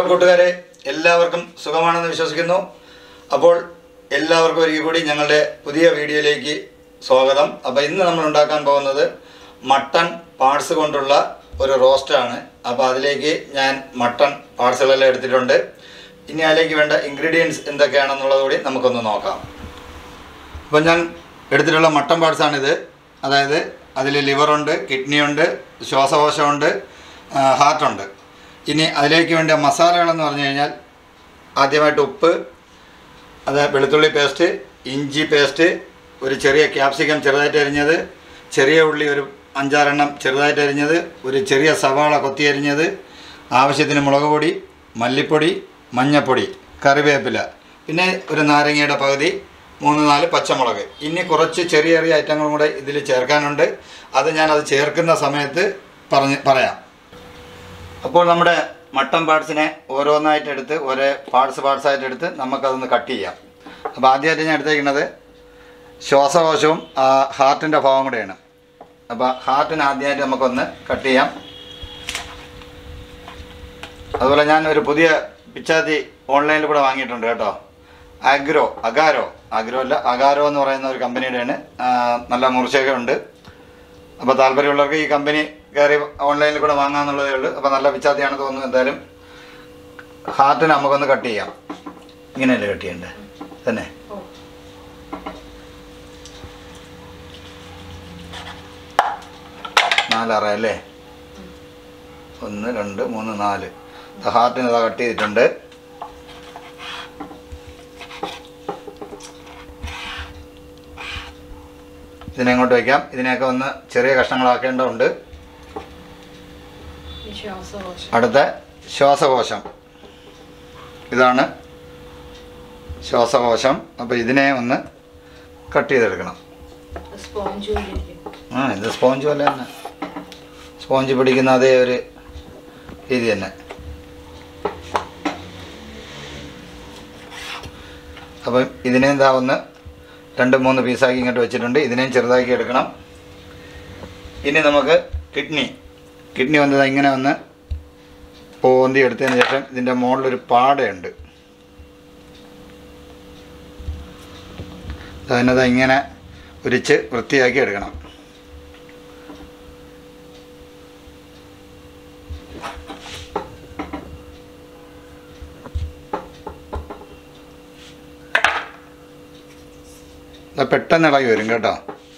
കൂട്ടുകാരെ എല്ലാവർക്കും സുഖമാണെന്ന് വിശ്വസിക്കുന്നു അപ്പോൾ എല്ലാവർക്കും ഒരിക്കൽ കൂടി ഞങ്ങളുടെ പുതിയ വീഡിയോയിലേക്ക് സ്വാഗതം അപ്പോൾ ഇന്ന് നമ്മൾ ഉണ്ടാക്കാൻ പോകുന്നത് മട്ടൺ പാർട്സ് കൊണ്ടുള്ള ഒരു റോസ്റ്റാണ് അപ്പോൾ അതിലേക്ക് ഞാൻ മട്ടൺ പാർട്സുകളെല്ലാം എടുത്തിട്ടുണ്ട് ഇനി അതിലേക്ക് വേണ്ട ഇൻഗ്രീഡിയൻസ് എന്തൊക്കെയാണെന്നുള്ളത് കൂടി നമുക്കൊന്ന് നോക്കാം അപ്പം ഞാൻ എടുത്തിട്ടുള്ള മട്ടൺ പാർട്സാണിത് അതായത് അതിൽ ലിവറുണ്ട് കിഡ്നിയുണ്ട് ശ്വാസകോശമുണ്ട് ആ, ഹാർട്ടുണ്ട് ഇനി അതിലേക്ക് വേണ്ട മസാലകളെന്ന് പറഞ്ഞു കഴിഞ്ഞാൽ ആദ്യമായിട്ട് ഉപ്പ് അത് വെളുത്തുള്ളി പേസ്റ്റ് ഇഞ്ചി പേസ്റ്റ് ഒരു ചെറിയ ക്യാപ്സിക്കം ചെറുതായിട്ട് അരിഞ്ഞത് ചെറിയ ഉള്ളി ഒരു അഞ്ചാറെണ്ണം ചെറുതായിട്ട് അരിഞ്ഞത് ഒരു ചെറിയ സവാള കൊത്തി അരിഞ്ഞത് ആവശ്യത്തിന് മുളക് പൊടി മല്ലിപ്പൊടി മഞ്ഞപ്പൊടി കറിവേപ്പില പിന്നെ ഒരു നാരങ്ങയുടെ പകുതി മൂന്ന് നാല് പച്ചമുളക് ഇനി കുറച്ച് ചെറിയ ചെറിയ ഐറ്റങ്ങളും കൂടെ ഇതിൽ ചേർക്കാനുണ്ട് അത് ഞാനത് ചേർക്കുന്ന സമയത്ത് പറഞ്ഞ് പറയാം അപ്പോൾ നമ്മുടെ മട്ടൺ പാർട്സിനെ ഓരോന്നായിട്ട് എടുത്ത് ഒരേ പാർട്സ് പാർട്സ് ആയിട്ട് എടുത്ത് നമുക്കതൊന്ന് കട്ട് ചെയ്യാം അപ്പോൾ ആദ്യമായിട്ട് ഞാൻ എടുത്തേക്കുന്നത് ശ്വാസകോശവും ആ ഹാർട്ടിൻ്റെ ഭാഗം കൂടെയാണ് അപ്പോൾ ഹാർട്ടിന് ആദ്യമായിട്ട് നമുക്കൊന്ന് കട്ട് ചെയ്യാം അതുപോലെ ഞാൻ ഒരു പുതിയ പിച്ചാത്തി ഓൺലൈനിൽ കൂടെ വാങ്ങിയിട്ടുണ്ട് കേട്ടോ അഗ്രോ അഗാരോ അഗ്രോ അല്ല അഗാരോ എന്ന് പറയുന്ന ഒരു കമ്പനിയുടെയാണ് ആ, നല്ല മുറിച്ചൊക്കെ ഉണ്ട് അപ്പോൾ താല്പര്യമുള്ളവർക്ക് ഈ കമ്പനി കയറി ഓൺലൈനിൽ കൂടെ വാങ്ങാമെന്നുള്ളതേ ഉള്ളൂ അപ്പോൾ നല്ല പിച്ചാത്തിയാണ് തോന്നുന്നു എന്തായാലും ഹാർട്ടിന് നമുക്കൊന്ന് കട്ട് ചെയ്യാം ഇങ്ങനെയല്ലേ കട്ട് ചെയ്യണ്ടേ തന്നെ നാലറ അല്ലേ ഒന്ന് രണ്ട് മൂന്ന് നാല് ഹാർട്ടിന് ഇതാ കട്ട് ചെയ്തിട്ടുണ്ട് ഇതിനെ ഇങ്ങോട്ട് വയ്ക്കാം ഇതിനെയൊക്കെ ഒന്ന് ചെറിയ കഷ്ണങ്ങളാക്കേണ്ടതുണ്ട് ശ്വാസകോശം അടുത്ത ശ്വാസകോശം ഇതാണ് ശ്വാസകോശം അപ്പോൾ ഇതിനെ ഒന്ന് കട്ട് ചെയ്തെടുക്കണം സ്പോഞ്ച് കൊണ്ടിരിക്കും ആ ഇത് സ്പോഞ്ച് പോലെ തന്നെ സ്പോഞ്ച് പിടിക്കുന്ന അതേ ഒരു രീതി തന്നെ അപ്പം ഇതിനെ എന്താ ഒന്ന് രണ്ട് മൂന്ന് പീസാക്കി ഇങ്ങോട്ട് വെച്ചിട്ടുണ്ട് ഇതിനെയും ചെറുതാക്കി എടുക്കണം ഇനി നമുക്ക് കിഡ്നി കിഡ്നി വന്നത് ഇങ്ങനെ ഒന്ന് പോന്തി എടുത്തതിന് ശേഷം ഇതിൻ്റെ മുകളിലൊരു പാടയുണ്ട് അതിനത് ഇങ്ങനെ ഉരിച്ച് വൃത്തിയാക്കി എടുക്കണം ഇത് പെട്ടെന്ന് ഇളകി വരും കേട്ടോ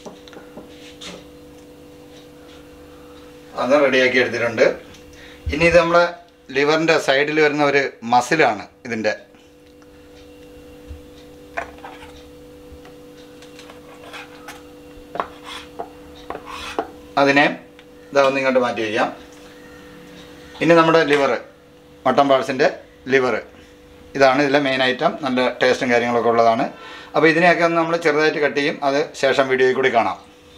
അത് റെഡിയാക്കി എടുത്തിട്ടുണ്ട് ഇനി ഇത് നമ്മളെ ലിവറിൻ്റെ സൈഡിൽ വരുന്ന ഒരു മസിലാണ് ഇതിൻ്റെ അതിനെ ഇതാ ഒന്ന് ഇങ്ങോട്ട് മാറ്റി വയ്ക്കാം ഇനി നമ്മുടെ ലിവർ മട്ടൻ പാൾസിൻ്റെ ലിവർ ഇതാണ് ഇതിലെ മെയിൻ ഐറ്റം നല്ല ടേസ്റ്റും കാര്യങ്ങളൊക്കെ ഉള്ളതാണ് അപ്പോൾ ഇതിനെയൊക്കെ ഒന്ന് നമ്മൾ ചെറുതായിട്ട് കട്ട് ചെയ്യും അത് ശേഷം വീഡിയോയിൽ കൂടി കാണാം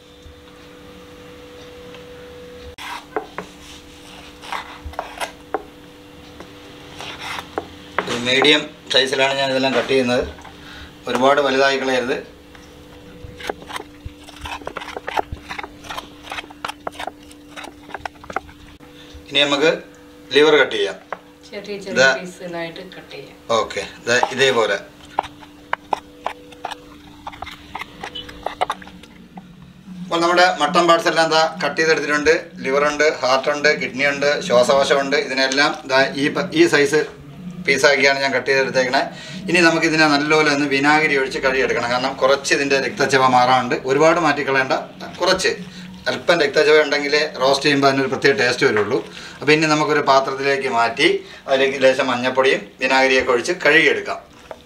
മീഡിയം സൈസിലാണ് ഞാൻ ഇതെല്ലാം കട്ട് ചെയ്യുന്നത് ഒരുപാട് വലുതായി കളയരുത് ഇനി നമുക്ക് ലിവർ കട്ട് ചെയ്യാം ചെറിയ ചെറിയ ഇതാ. പീസിനായിട്ട് കട്ട് ചെയ്യാം ഓക്കെ ഇതേപോലെ അപ്പോൾ നമ്മുടെ മട്ടൺ പാർട്സ് എല്ലാം എന്താ കട്ട് ചെയ്തെടുത്തിട്ടുണ്ട് ലിവറുണ്ട് ഹാർട്ടുണ്ട് കിഡ്നി ഉണ്ട് ശ്വാസകോശമുണ്ട് ഇതിനെല്ലാം ദാ ഈ പ- ഈ സൈസ് പീസാക്കിയാണ് ഞാൻ കട്ട് ചെയ്തെടുത്തേക്കണേ ഇനി നമുക്ക് ഇതിനെ നല്ലപോലെ ഒന്ന് വിനാഗിരി ഒഴിച്ച് കഴുകിയെടുക്കണം കാരണം കുറച്ച് ഇതിൻ്റെ രക്തച്ചവ മാറാറുണ്ട് ഒരുപാട് മാറ്റിക്കളയേണ്ട കുറച്ച് അല്പം രക്തച്ചവ ഉണ്ടെങ്കിലേ റോസ്റ്റ് ചെയ്യുമ്പോൾ അതിനൊരു പ്രത്യേക ടേസ്റ്റ് വരുള്ളൂ അപ്പോൾ ഇനി നമുക്കൊരു പാത്രത്തിലേക്ക് മാറ്റി അതിലേക്ക് ലേശം മഞ്ഞപ്പൊടിയും വിനാഗിരിയൊക്കെ ഒഴിച്ച് കഴുകിയെടുക്കാം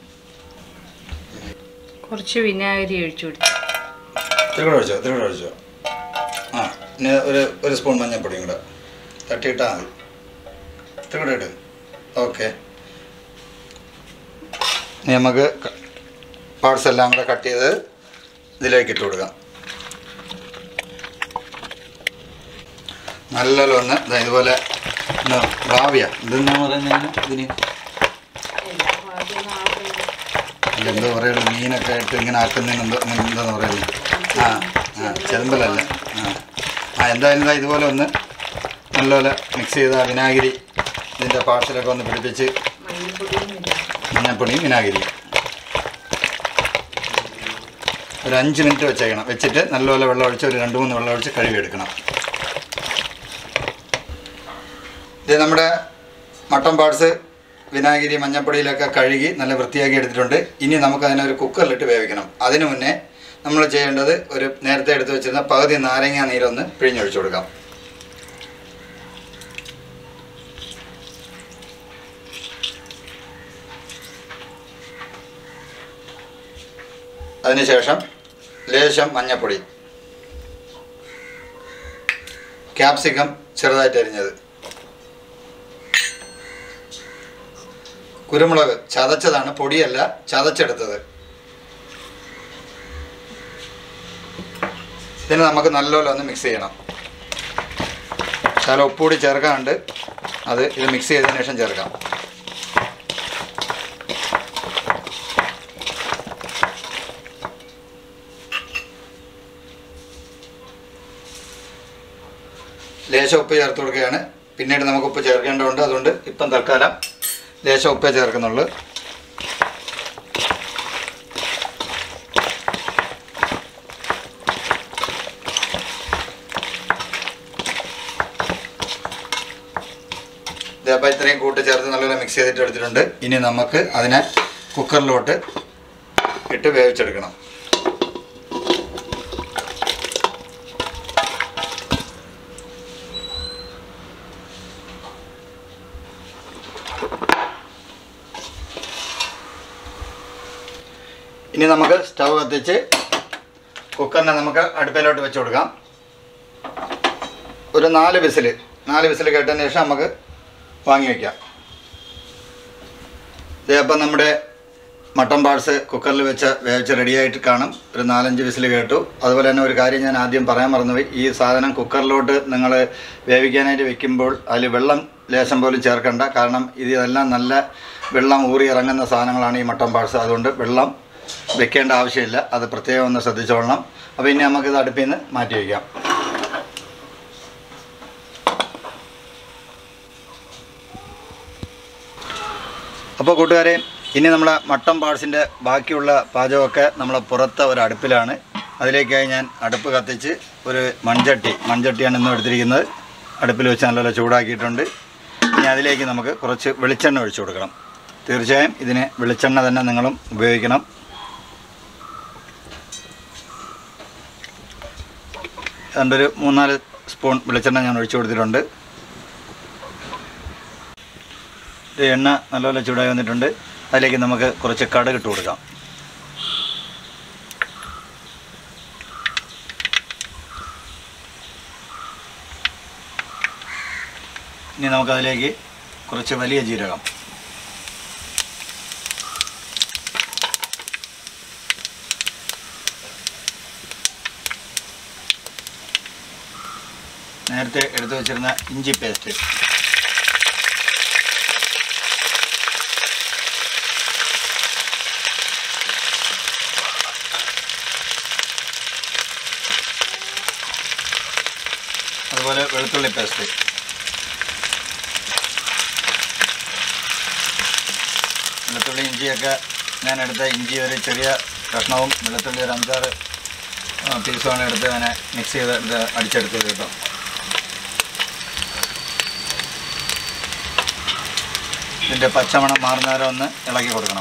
കുറച്ച് വിനാഗിരി ഒഴിച്ചു കൊടുത്തു ഇത്തിരി കൂടെ ഒഴിച്ചോ ഇത്തിരി കൂടെ ഒഴിച്ചോ ആ ഇനി ഒരു ഒരു സ്പൂൺ മഞ്ഞൾപ്പൊടിയും കൂടെ തട്ടിയിട്ടാൽ മതി ഇത്തിരി കൂടെ ഇട് ഓക്കെ ഇനി നമുക്ക് പാർട്സ് എല്ലാം കൂടെ കട്ട് ചെയ്ത് ഇതിലേക്ക് ഇട്ട് കൊടുക്കാം നല്ലപോലെ ഒന്ന് ദാ ഇതുപോലെ ഒന്ന് റാവിയ ഇതെന്നാണ് പറയുന്നത് ഇതിന് അല്ല എന്തോ പറയുള്ളൂ മീനൊക്കെ ആയിട്ട് ഇങ്ങനെ ആക്കുന്നതിന് എന്തോ അങ്ങനെ എന്താന്ന് പറയുള്ളൂ ആ ആ ചെമ്പലല്ല ആ ആ എന്തായാലും ദാ ഇതുപോലെ ഒന്ന് നല്ലപോലെ മിക്സ് ചെയ്ത ആ വിനാഗിരി ഇതിൻ്റെ പാർട്സിലൊക്കെ ഒന്ന് പിടിപ്പിച്ച് മഞ്ഞൾപ്പൊടിയും ഇല്ല മഞ്ഞപ്പൊടിയും വിനാഗിരിയും ഒരു അഞ്ച് മിനിറ്റ് വെച്ചേക്കണം വെച്ചിട്ട് നല്ലപോലെ വെള്ളം ഒഴിച്ച് ഒരു രണ്ട് മൂന്ന് വെള്ളം ഒഴിച്ച് കഴുകിയെടുക്കണം ഇത് നമ്മുടെ മട്ടൻ പാർട്സ് വിനാഗിരി മഞ്ഞപ്പൊടിയിലൊക്കെ കഴുകി നല്ല വൃത്തിയാക്കി എടുത്തിട്ടുണ്ട് ഇനി നമുക്ക് അതിനൊരു കുക്കറിലിട്ട് വേവിക്കണം അതിനു മുന്നേ നമ്മൾ ചെയ്യേണ്ടത് ഒരു നേരത്തെ എടുത്ത് വെച്ചിരുന്ന പകുതി നാരങ്ങ നീരൊന്ന് പിഴിഞ്ഞൊഴിച്ചു കൊടുക്കാം അതിനുശേഷം ലേശം മഞ്ഞപ്പൊടി ക്യാപ്സിക്കം ചെറുതായിട്ട് അരിഞ്ഞത് കുരുമുളക് ചതച്ചതാണ് പൊടിയല്ല ചതച്ചെടുത്തത് ഇതിന് നമുക്ക് നല്ലപോലെ ഒന്ന് മിക്സ് ചെയ്യണം ശാല ഉപ്പുകൂടി ചേർക്കാനുണ്ട് അത് ഇത് മിക്സ് ചെയ്തതിന് ശേഷം ചേർക്കാം ലേശം ഉപ്പ് ചേർത്ത് കൊടുക്കുകയാണ് പിന്നീട് നമുക്ക് ഉപ്പ് ചേർക്കേണ്ടതുണ്ട് അതുകൊണ്ട് ഇപ്പം തൽക്കാലം ലേശം ഉപ്പേ ചേർക്കുന്നുള്ളൂ ഇതേപ്പോൾ ഇത്രയും കൂട്ട് ചേർത്ത് നല്ലപോലെ മിക്സ് ചെയ്തിട്ട് എടുത്തിട്ടുണ്ട് ഇനി നമുക്ക് അതിനെ കുക്കറിലോട്ട് ഇട്ട് വേവിച്ചെടുക്കണം ഇനി നമുക്ക് സ്റ്റവ് കത്തിച്ച് കുക്കറിനെ നമുക്ക് അടുപ്പിലോട്ട് വെച്ച് കൊടുക്കാം ഒരു നാല് വിസിൽ നാല് വിസിൽ കേട്ടതിന് ശേഷം നമുക്ക് വാങ്ങി വയ്ക്കാം ഇതേപ്പം നമ്മുടെ മട്ടൻ പാർട്സ് കുക്കറിൽ വെച്ച് വേവിച്ച് റെഡിയായിട്ട് കാണും ഒരു നാലഞ്ച് വിസിൽ കേട്ടു അതുപോലെ തന്നെ ഒരു കാര്യം ഞാൻ ആദ്യം പറയാൻ മറന്നുപോയി ഈ സാധനം കുക്കറിലോട്ട് നിങ്ങൾ വേവിക്കാനായിട്ട് വെക്കുമ്പോൾ അതിൽ വെള്ളം ലേശം പോലും ചേർക്കണ്ട കാരണം ഇതെല്ലാം നല്ല വെള്ളം ഊറി ഇറങ്ങുന്ന സാധനങ്ങളാണ് ഈ മട്ടൻ പാർട്സ് അതുകൊണ്ട് വെള്ളം വെക്കേണ്ട ആവശ്യമില്ല അത് പ്രത്യേകം ഒന്ന് ശ്രദ്ധിച്ചോളണം അപ്പോൾ ഇനി നമുക്കിത് അടുപ്പിൽ നിന്ന് മാറ്റി വയ്ക്കാം അപ്പോൾ കൂട്ടുകാരെ ഇനി നമ്മളെ മട്ടൻ പാർട്സിൻ്റെ ബാക്കിയുള്ള പാചകമൊക്കെ നമ്മളെ പുറത്തെ ഒരു അടുപ്പിലാണ് അതിലേക്കായി ഞാൻ അടുപ്പ് കത്തിച്ച് ഒരു മൺചട്ടി മൺചട്ടിയാണ് ഇന്നും എടുത്തിരിക്കുന്നത് അടുപ്പിൽ വെച്ച് നല്ലപോലെ ചൂടാക്കിയിട്ടുണ്ട് ഇനി അതിലേക്ക് നമുക്ക് കുറച്ച് വെളിച്ചെണ്ണ ഒഴിച്ചു കൊടുക്കണം തീർച്ചയായും ഇതിന് വെളിച്ചെണ്ണ തന്നെ നിങ്ങളും ഉപയോഗിക്കണം രണ്ടൊരു മൂന്നാല് സ്പൂൺ വെളിച്ചെണ്ണ ഞാൻ ഒഴിച്ചു കൊടുത്തിട്ടുണ്ട് ഇത് എണ്ണ നല്ലപോലെ ചൂടായി വന്നിട്ടുണ്ട് അതിലേക്ക് നമുക്ക് കുറച്ച് കടുക് ഇട്ട് കൊടുക്കാം ഇനി നമുക്കതിലേക്ക് കുറച്ച് വലിയ ജീരകം നേരത്തെ എടുത്തു വച്ചിരുന്ന ഇഞ്ചി പേസ്റ്റ് അതുപോലെ വെളുത്തുള്ളി പേസ്റ്റ് വെളുത്തുള്ളി ഇഞ്ചിയൊക്കെ ഞാൻ എടുത്ത ഇഞ്ചി ഒരു ചെറിയ കഷ്ണവും വെളുത്തുള്ളി ഒരു അഞ്ചാറ് ആ, പീസുമാണ് എടുത്ത് അങ്ങനെ മിക്സ് ചെയ്ത് ഇത് അടിച്ചെടുത്തത് കേട്ടോ ഇതിൻ്റെ പച്ചമണം മാറുന്നവരെ ഒന്ന് ഇളക്കി കൊടുക്കണം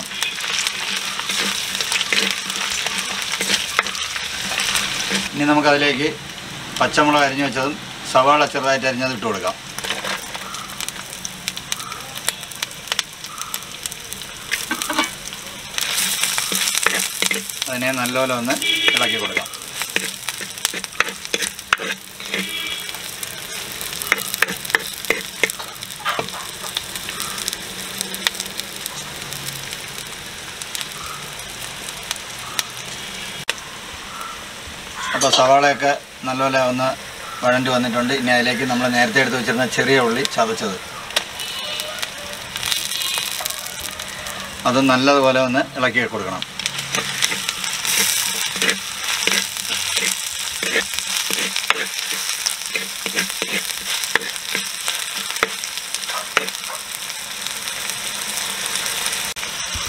ഇനി നമുക്കതിലേക്ക് പച്ചമുളക് അരിഞ്ഞു വെച്ചതും സവാള ചെറുതായിട്ട് അരിഞ്ഞത് ഇട്ട് കൊടുക്കാം അതിനെ നല്ലപോലെ ഒന്ന് ഇളക്കി കൊടുക്കാം അപ്പോൾ സവാളയൊക്കെ നല്ലപോലെ ഒന്ന് വഴണ്ടി വന്നിട്ടുണ്ട് ഇനി അതിലേക്ക് നമ്മൾ നേരത്തെ എടുത്ത് വെച്ചിരുന്ന ചെറിയ ഉള്ളി ചതച്ചത് അത് നല്ലതുപോലെ ഒന്ന് ഇളക്കി കൊടുക്കണം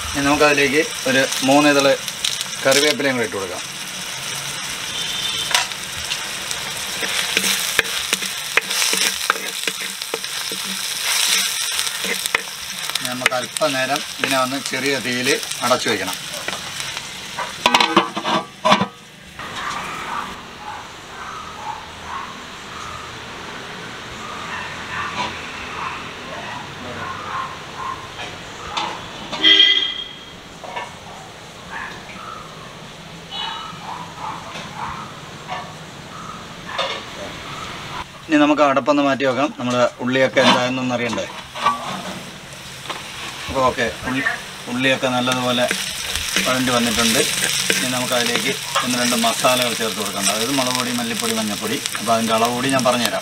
ഇനി നമുക്കതിലേക്ക് ഒരു മൂന്ന് ഇതള് കറിവേപ്പിലയും കൂടി ഇട്ട് കൊടുക്കാം ഇനി നമുക്ക് അല്പനേരം ഇതിനെ ഒന്ന് ചെറിയ തീയിൽ അടച്ചു വയ്ക്കണം ഇനി നമുക്ക് അടപ്പൊന്ന് മാറ്റി വെക്കാം നമ്മുടെ ഉള്ളിയൊക്കെ എന്തായെന്നൊന്ന് അറിയണ്ടേ അപ്പോൾ ഓക്കെ ഉള്ളി ഉള്ളിയൊക്കെ നല്ലതുപോലെ വഴണ്ടി വന്നിട്ടുണ്ട് ഇനി നമുക്ക് അതിലേക്ക് ഒന്ന് രണ്ട് മസാലകൾ ചേർത്ത് കൊടുക്കണം അതായത് മുളക് പൊടി മല്ലിപ്പൊടി മഞ്ഞൾപ്പൊടി അപ്പോൾ അതിൻ്റെ അളവ് കൂടി ഞാൻ പറഞ്ഞുതരാം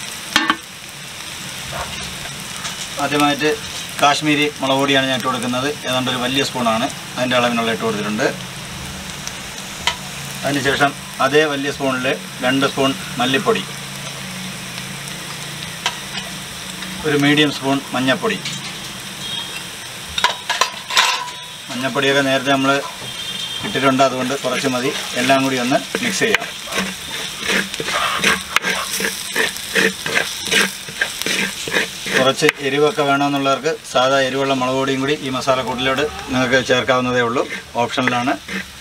ആദ്യമായിട്ട് കാശ്മീരി മുളക് പൊടിയാണ് ഞാൻ ഇട്ട് കൊടുക്കുന്നത് ഏതാണ്ട് ഒരു വലിയ സ്പൂണാണ് അതിൻ്റെ അളവിനുള്ള ഇട്ട് കൊടുത്തിട്ടുണ്ട് അതിനുശേഷം അതേ വലിയ സ്പൂണിൽ രണ്ട് സ്പൂൺ മല്ലിപ്പൊടി ഒരു മീഡിയം സ്പൂൺ മഞ്ഞൾപ്പൊടി മഞ്ഞൾപ്പൊടിയൊക്കെ നേരത്തെ നമ്മൾ ഇട്ടിട്ടുണ്ട് അതുകൊണ്ട് കുറച്ച് മതി എല്ലാം കൂടി ഒന്ന് മിക്സ് ചെയ്യാം കുറച്ച് എരിവൊക്കെ വേണമെന്നുള്ളവർക്ക് സാധാ എരിവുള്ള മുളക് പൊടിയും കൂടി ഈ മസാലക്കൂട്ടിലോട്ട് നിങ്ങൾക്ക് ചേർക്കാവുന്നതേ ഉള്ളൂ ഓപ്ഷനിലാണ്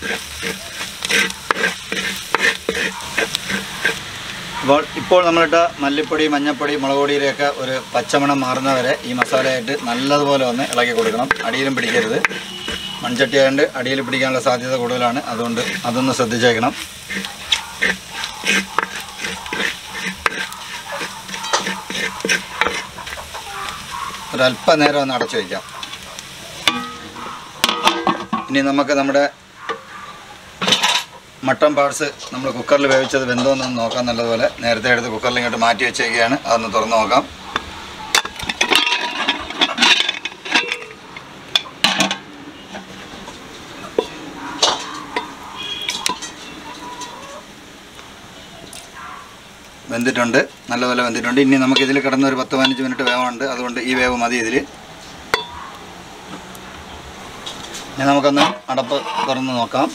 അപ്പോൾ ഇപ്പോൾ നമ്മളിട്ട മല്ലിപ്പൊടി മഞ്ഞൾപ്പൊടി മുളക് പൊടിയുടെയൊക്കെ ഒരു പച്ചമണം മാറുന്നവരെ ഈ മസാലയായിട്ട് നല്ലതുപോലെ ഒന്ന് ഇളക്കി കൊടുക്കണം അടിയിലും പിടിക്കരുത് മൺചട്ടി ആയതുകൊണ്ട് അടിയിൽ പിടിക്കാനുള്ള സാധ്യത കൂടുതലാണ് അതുകൊണ്ട് അതൊന്ന് ശ്രദ്ധിച്ചേക്കണം ഒരല്പനേരം ഒന്ന് അടച്ചു വയ്ക്കാം ഇനി നമുക്ക് നമ്മുടെ മട്ടൺ പാർട്സ് നമ്മൾ കുക്കറിൽ വേവിച്ചത് വെന്തോന്നൊന്ന് നോക്കാം നല്ലതുപോലെ നേരത്തെ എടുത്ത് കുക്കറിൽ ഇങ്ങോട്ട് മാറ്റി വെച്ചേക്കുകയാണ് അതൊന്ന് തുറന്ന് നോക്കാം വെന്തിട്ടുണ്ട് നല്ലപോലെ വെന്തിട്ടുണ്ട് ഇനി നമുക്ക് ഇതിൽ കിടന്ന ഒരു പത്ത് പതിനഞ്ച് മിനിറ്റ് വേവുണ്ട് അതുകൊണ്ട് ഈ വേവ് മതി ഇതിൽ ഇനി നമുക്കൊന്ന് അടപ്പ് തുറന്ന് നോക്കാം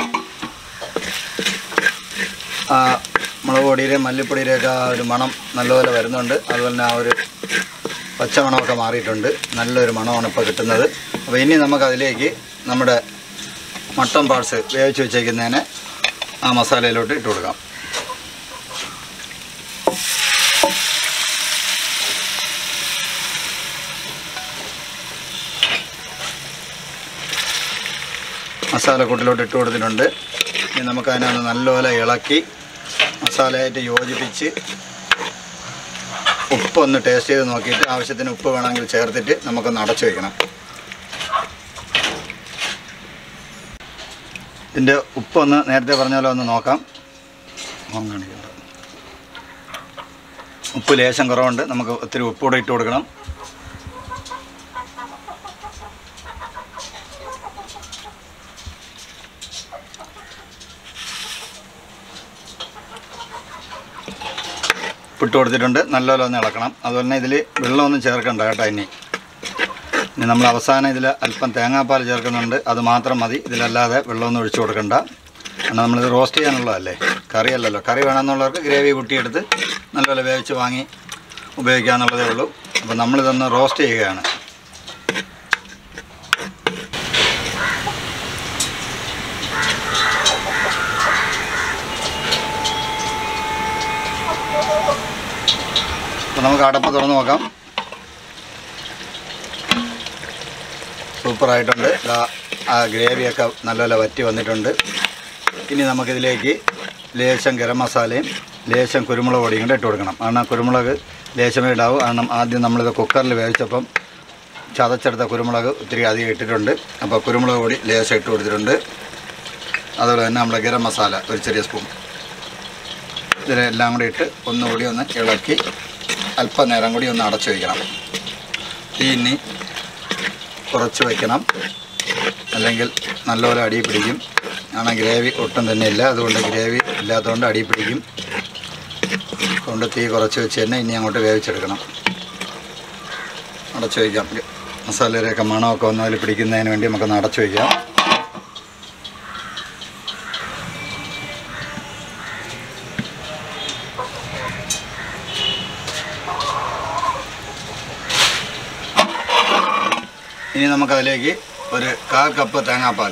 ആ മുളക് പൊടിയുടെയും മല്ലിപ്പൊടിയുടെയൊക്കെ ആ ഒരു മണം നല്ലപോലെ വരുന്നുണ്ട് അതുപോലെ തന്നെ ആ ഒരു പച്ചമണമൊക്കെ മാറിയിട്ടുണ്ട് നല്ലൊരു മണമാണ് ഇപ്പോൾ കിട്ടുന്നത് അപ്പോൾ ഇനി നമുക്കതിലേക്ക് നമ്മുടെ മട്ടൺ പാർട്സ് വേവിച്ച് വെച്ചേക്കുന്നതിന് ആ മസാലയിലോട്ട് ഇട്ട് കൊടുക്കാം മസാലക്കൂട്ടിലോട്ട് ഇട്ട് കൊടുത്തിട്ടുണ്ട് ഇനി നമുക്ക് അതിനകത്ത് നല്ലപോലെ ഇളക്കി മസാലയായിട്ട് യോജിപ്പിച്ച് ഉപ്പൊന്ന് ടേസ്റ്റ് ചെയ്ത് നോക്കിയിട്ട് ആവശ്യത്തിന് ഉപ്പ് വേണമെങ്കിൽ ചേർത്തിട്ട് നമുക്കൊന്ന് അടച്ചു വയ്ക്കണം ഇതിൻ്റെ ഉപ്പൊന്ന് നേരത്തെ പറഞ്ഞ പോലെ ഒന്ന് നോക്കാം ഓം കാണിക്കണ്ട ഉപ്പ് ലേശം കുറവുണ്ട് നമുക്ക് ഒത്തിരി ഉപ്പ് കൂടെ ഇട്ട് കൊടുക്കണം ഉപ്പിട്ട് കൊടുത്തിട്ടുണ്ട് നല്ലപോലെ ഒന്ന് ഇളക്കണം അതുപോലെ തന്നെ ഇതിൽ വെള്ളമൊന്നും ചേർക്കണ്ട കേട്ടോ ഇനി ഇനി നമ്മൾ അവസാനം ഇതിൽ അല്പം തേങ്ങാപ്പാൽ ചേർക്കുന്നുണ്ട് അത് മാത്രം മതി ഇതിലല്ലാതെ വെള്ളമൊന്നും ഒഴിച്ചു കൊടുക്കണ്ട കാരണം നമ്മളിത് റോസ്റ്റ് ചെയ്യാനുള്ളതല്ലേ കറിയല്ലല്ലോ കറി വേണമെന്നുള്ളവർക്ക് ഗ്രേവി കൂട്ടിയെടുത്ത് നല്ലപോലെ വേവിച്ച് വാങ്ങി ഉപയോഗിക്കാമെന്നുള്ളതേ ഉള്ളൂ അപ്പോൾ നമ്മളിതൊന്ന് റോസ്റ്റ് ചെയ്യുകയാണ് അപ്പോൾ നമുക്ക് അടപ്പ് തുറന്ന് നോക്കാം സൂപ്പറായിട്ടുണ്ട് ദാ ആ ഗ്രേവിയൊക്കെ നല്ലപോലെ വറ്റി വന്നിട്ടുണ്ട് ഇനി നമുക്കിതിലേക്ക് ലേശം ഗരം മസാലയും ലേശം കുരുമുളക് പൊടിയും കൂടെ ഇട്ട് കൊടുക്കണം കാരണം കുരുമുളക് ലേശമേ ഇടാവൂ കാരണം ആദ്യം നമ്മളിത് കുക്കറിൽ വേവിച്ചപ്പം ചതച്ചെടുത്ത കുരുമുളക് ഒത്തിരി അധികം ഇട്ടിട്ടുണ്ട് അപ്പോൾ കുരുമുളക് പൊടി ലേശം ഇട്ട് കൊടുത്തിട്ടുണ്ട് അതുപോലെ തന്നെ നമ്മുടെ ഗരം മസാല ഒരു ചെറിയ സ്പൂൺ ഇതിലെല്ലാം കൂടി ഇട്ട് ഒന്നുകൂടി ഒന്ന് ഇളക്കി അല്പനേരം കൂടി ഒന്ന് അടച്ചു വയ്ക്കണം തീ ഇനി കുറച്ച് വയ്ക്കണം അല്ലെങ്കിൽ നല്ലപോലെ അടി പിടിക്കും കാരണം ഗ്രേവി ഒട്ടും തന്നെ ഇല്ല അതുകൊണ്ട് ഗ്രേവി ഇല്ലാത്തതുകൊണ്ട് അടി പിടിക്കും അതുകൊണ്ട് തീ കുറച്ച് വെച്ച് തന്നെ ഇനി അങ്ങോട്ട് വേവിച്ചെടുക്കണം അടച്ചു വയ്ക്കാം മസാലയുടെയൊക്കെ മണമൊക്കെ ഒന്ന് അതിൽ പിടിക്കുന്നതിന് വേണ്ടി നമുക്കൊന്ന് അടച്ചു വയ്ക്കാം ഇനി നമുക്കതിലേക്ക് ഒരു കാൽ കപ്പ് തേങ്ങാപ്പാൽ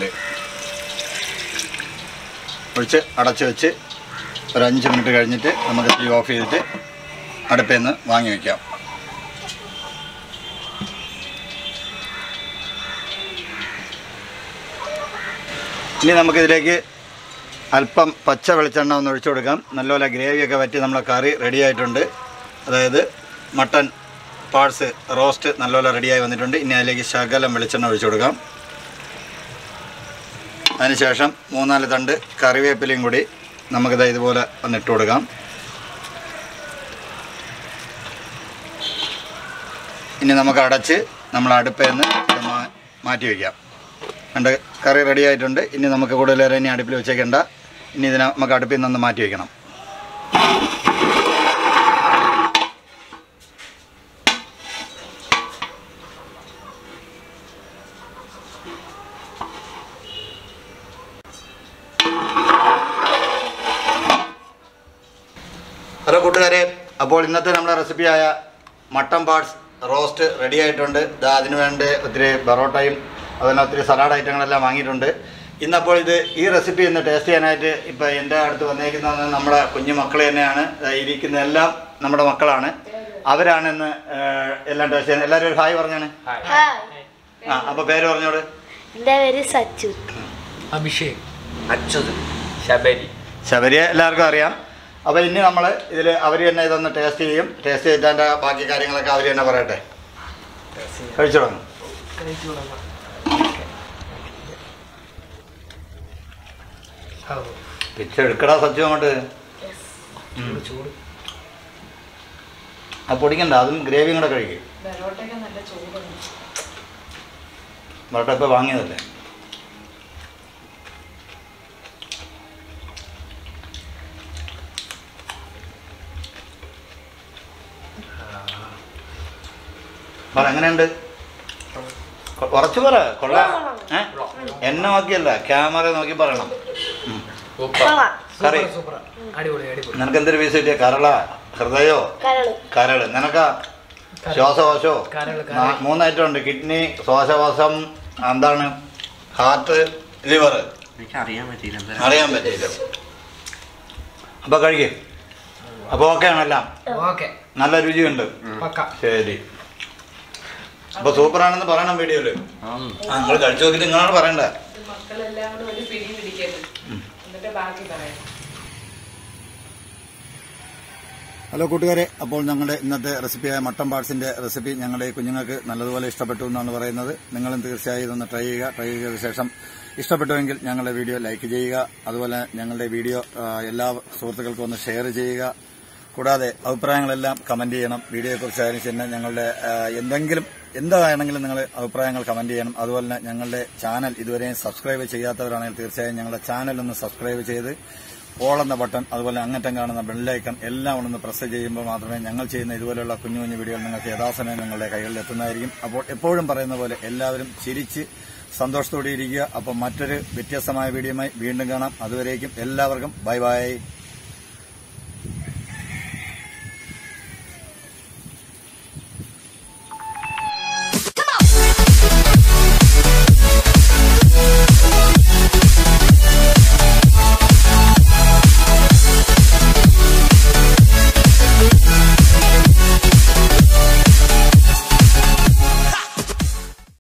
ഒഴിച്ച് അടച്ചു വെച്ച് ഒരു അഞ്ച് മിനിറ്റ് കഴിഞ്ഞിട്ട് നമുക്ക് തീ ഓഫ് ചെയ്തിട്ട് അടുപ്പിൽ നിന്ന് വാങ്ങി വയ്ക്കാം ഇനി നമുക്കിതിലേക്ക് അല്പം പച്ച വെളിച്ചെണ്ണ ഒന്ന് ഒഴിച്ചു കൊടുക്കാം നല്ലപോലെ ഗ്രേവിയൊക്കെ വറ്റി നമ്മളെ കറി റെഡി ആയിട്ടുണ്ട് അതായത് മട്ടൻ പാഴ്സ് റോസ്റ്റ് നല്ലപോലെ റെഡിയായി വന്നിട്ടുണ്ട് ഇനി അതിലേക്ക് ശകലം വെളിച്ചെണ്ണ ഒഴിച്ചു കൊടുക്കാം അതിനുശേഷം മൂന്നാല് തണ്ട് കറിവേപ്പിലയും കൂടി നമുക്കിത് ഇതുപോലെ ഒന്ന് ഇട്ട് കൊടുക്കാം ഇനി നമുക്ക് അടച്ച് നമ്മൾ അടുപ്പിൽ നിന്ന് ഇത് മാ- മാറ്റി വയ്ക്കാം രണ്ട് കറി റെഡി ആയിട്ടുണ്ട് ഇനി നമുക്ക് കൂടുതലേറെ ഇനി അടുപ്പിൽ വെച്ചേക്കണ്ട ഇനി ഇതിനെ നമുക്ക് അടുപ്പിൽ നിന്ന് മാറ്റി വയ്ക്കണം ഹലോ കൂട്ടുകാരെ അപ്പോൾ ഇന്നത്തെ നമ്മുടെ റെസിപ്പിയായ മട്ടൻ പാർട്സ് റോസ്റ്റ് റെഡി ആയിട്ടുണ്ട് ദാ അതിന് വേണ്ടി ഒത്തിരി ബറോട്ടയും അതുപോലെ ഒത്തിരി സലാഡ് ഐറ്റങ്ങളെല്ലാം വാങ്ങിയിട്ടുണ്ട് ഇന്നപ്പോൾ ഇത് ഈ റെസിപ്പി ഇന്ന് ടേസ്റ്റ് ചെയ്യാനായിട്ട് ഇപ്പോൾ എൻ്റെ അടുത്ത് വന്നേക്കുന്നത് നമ്മുടെ കുഞ്ഞു മക്കൾ തന്നെയാണ് ദാ ഇരിക്കുന്ന എല്ലാം നമ്മുടെ മക്കളാണ് അവരാണ് ഇന്ന് ഏഹ്, എല്ലാം ടേസ്റ്റ് ചെയ്യുന്നത് എല്ലാവരും ഒരു ഹായ് പറഞ്ഞാണ് ഹായ് ആ അപ്പോൾ പേര് പറഞ്ഞോട് എൻ്റെ പേര് സച്ചു അഭിഷേക് അച്യുത് ശബരി ശബരിയെ എല്ലാവർക്കും അറിയാം അപ്പോൾ ഇനി നമ്മൾ ഇതിൽ അവർ തന്നെ ഇതൊന്ന് ടേസ്റ്റ് ചെയ്യും ടേസ്റ്റ് ചെയ്തിട്ട് അതിൻ്റെ ബാക്കി കാര്യങ്ങളൊക്കെ അവർ തന്നെ പറയട്ടെ കഴിച്ചു തുടങ്ങും പിച്ചെടുക്കടാ സത്യം അങ്ങോട്ട് ചൂട് ആ പൊടിക്കണ്ട അതും ഗ്രേവിയും കൂടെ കഴിക്കും പൊറോട്ടയൊക്കെ നല്ല ചൂടുണ്ട് വരട്ടെ ഇപ്പോൾ വാങ്ങിയതല്ലേ പറ എങ്ങനെയുണ്ട് കൊ- കുറച്ച് പറ കൊള്ളാം ഏ എന്നെ നോക്കിയല്ല ക്യാമറ നോക്കി പറയണം ഉം. കൊള്ളാം കറി സൂപ്പർ അടിപൊളി അടിപൊളി നിനക്ക് എന്തൊരു പീസ് കിട്ടിയ കരള ഹൃദയോ കരള് കരള് നിനക്കാ ശ്വാസകോശോ കരള്, കരള്. നാ- മൂന്നായിട്ടം ഉണ്ട് കിഡ്നി ശ്വാസകോശം എന്താണ് ഹാർട്ട് ലിവർ എനിക്ക് അറിയാൻ പറ്റിയില്ല എന്താ അറിയാൻ പറ്റിയില്ല അപ്പോൾ കഴിക്കേ അപ്പോൾ ഓക്കെ ആണെല്ലാം ഓക്കെ നല്ല രുചിയുണ്ട് പക്ക ശരി അപ്പോൾ സൂപ്പറാണെന്ന് പറയണം വീഡിയോയിൽ ആ നിങ്ങൾ കഴിച്ചു നോക്കിയിട്ട് നിങ്ങളാണ് പറയണ്ടേ ഇത് മക്കളെല്ലാം കൂടെ ഒരു പിടി പിടിക്കരുത് എന്നിട്ട് ബാക്കി പറയാം ഹലോ കൂട്ടുകാരെ അപ്പോൾ ഞങ്ങളുടെ ഇന്നത്തെ റെസിപ്പിയായ മട്ടൻ പാർട്സിന്റെ റെസിപ്പി ഞങ്ങളുടെ കുഞ്ഞുങ്ങൾക്ക് നല്ലതുപോലെ ഇഷ്ടപ്പെട്ടു എന്നാണ് പറയുന്നത് നിങ്ങളും തീർച്ചയായും ഇതൊന്ന് ട്രൈ ചെയ്യുക ട്രൈ ചെയ്ത ശേഷം ഇഷ്ടപ്പെട്ടുവെങ്കിൽ ഞങ്ങളുടെ വീഡിയോ ലൈക്ക് ചെയ്യുക അതുപോലെ ഞങ്ങളുടെ വീഡിയോ ആ, എല്ലാ സുഹൃത്തുക്കൾക്കും ഒന്ന് ഷെയർ ചെയ്യുക കൂടാതെ അഭിപ്രായങ്ങളെല്ലാം കമന്റ് ചെയ്യണം വീഡിയോയെക്കുറിച്ചായാലും തന്നെ ഞങ്ങളുടെ ആ, എന്തെങ്കിലും എന്താണെങ്കിലും നിങ്ങൾ അഭിപ്രായങ്ങൾ കമന്റ് ചെയ്യണം അതുപോലെ തന്നെ ഞങ്ങളുടെ ചാനൽ ഇതുവരെയും സബ്സ്ക്രൈബ് ചെയ്യാത്തവരാണെങ്കിൽ തീർച്ചയായും ഞങ്ങളുടെ ചാനൽ ഒന്ന് സബ്സ്ക്രൈബ് ചെയ്ത് ഓൾ എന്ന ബട്ടൺ അതുപോലെ അങ്ങറ്റം കാണുന്ന ബെല്ലൈക്കൺ എല്ലാം ഒന്ന് പ്രസ് ചെയ്യുമ്പോൾ മാത്രമേ ഞങ്ങൾ ചെയ്യുന്ന ഇതുപോലെയുള്ള കുഞ്ഞു കുഞ്ഞു വീഡിയോകൾ നിങ്ങൾക്ക് യഥാസമയം നിങ്ങളുടെ കൈകളിൽ എത്തുന്നതായിരിക്കും അപ്പോൾ എപ്പോഴും പറയുന്ന പോലെ എല്ലാവരും ചിരിച്ച് സന്തോഷത്തോടെ ഇരിക്കുക അപ്പം മറ്റൊരു വ്യത്യസ്തമായ വീഡിയോയുമായി വീണ്ടും കാണാം അതുവരേക്കും എല്ലാവർക്കും ബൈ ബൈ